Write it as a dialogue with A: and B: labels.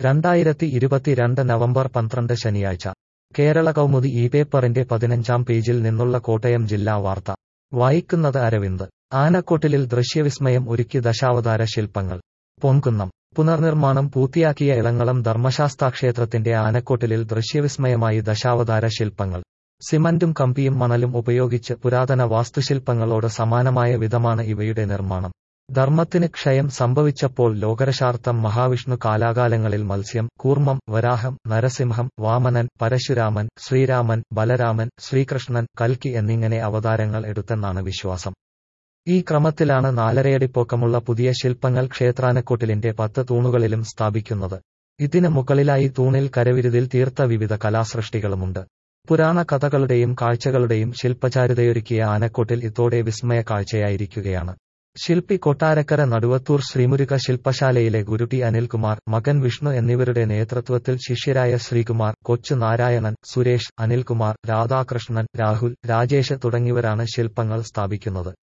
A: രണ്ടായിരത്തി ഇരുപത്തിരണ്ട് നവംബർ പന്ത്രണ്ട് ശനിയാഴ്ച കേരള കൗമുദി ഈ പേപ്പറിന്റെ പതിനഞ്ചാം പേജിൽ നിന്നുള്ള കോട്ടയം ജില്ലാ വാർത്ത വായിക്കുന്നത് അരവിന്ദ് ആനക്കൊട്ടിലിൽ ദൃശ്യവിസ്മയം ഒരുക്കി ദശാവതാര ശില്പങ്ങൾ പൊൻകുന്നം പുനർനിർമ്മാണം പൂർത്തിയാക്കിയ ഇളങ്ങളം ധർമ്മശാസ്താക്ഷേത്രത്തിന്റെ ആനക്കൊട്ടിലിൽ ദൃശ്യവിസ്മയമായി ദശാവതാര ശില്പങ്ങൾ സിമന്റും കമ്പിയും മണലും ഉപയോഗിച്ച് പുരാതന വാസ്തുശില്പങ്ങളോട് സമാനമായ വിധമാണ് ഇവയുടെ നിർമ്മാണം ധർമ്മത്തിന് ക്ഷയം സംഭവിച്ചപ്പോൾ ലോകരശാർത്ഥം മഹാവിഷ്ണു കാലാകാലങ്ങളിൽ മത്സ്യം കൂർമ്മം വരാഹം നരസിംഹം വാമനൻ പരശുരാമൻ ശ്രീരാമൻ ബലരാമൻ ശ്രീകൃഷ്ണൻ കൽക്കി എന്നിങ്ങനെ അവതാരങ്ങൾ എടുത്തെന്നാണ് വിശ്വാസം ഈ ക്രമത്തിലാണ് നാലരയടി പൊക്കമുള്ള പുതിയ ശില്പങ്ങൾ ക്ഷേത്രാനക്കൊട്ടിലിന്റെ പത്ത് തൂണുകളിലും സ്ഥാപിക്കുന്നത് ഇതിന് മുകളിലായി തൂണിൽ കരവിരുതിൽ തീർത്ത വിവിധ കലാസൃഷ്ടികളുമുണ്ട് പുരാണ കഥകളുടെയും കാഴ്ചകളുടെയും ശില്പചാരുതയൊരുക്കിയ ആനക്കൊട്ടിൽ ഇതോടെ വിസ്മയ കാഴ്ചയായിരിക്കുകയാണ് ശില്പി കൊട്ടാരക്കര നടുവത്തൂർ ശ്രീമുരുക ശില്പശാലയിലെ ഗുരുട്ടി അനിൽകുമാർ മകൻ വിഷ്ണു എന്നിവരുടെ നേതൃത്വത്തിൽ ശിഷ്യരായ ശ്രീകുമാർ കൊച്ചു നാരായണൻ സുരേഷ് അനിൽകുമാർ രാധാകൃഷ്ണൻ രാഹുൽ രാജേഷ് തുടങ്ങിയവരാണ് ശില്പങ്ങൾ സ്ഥാപിക്കുന്നത്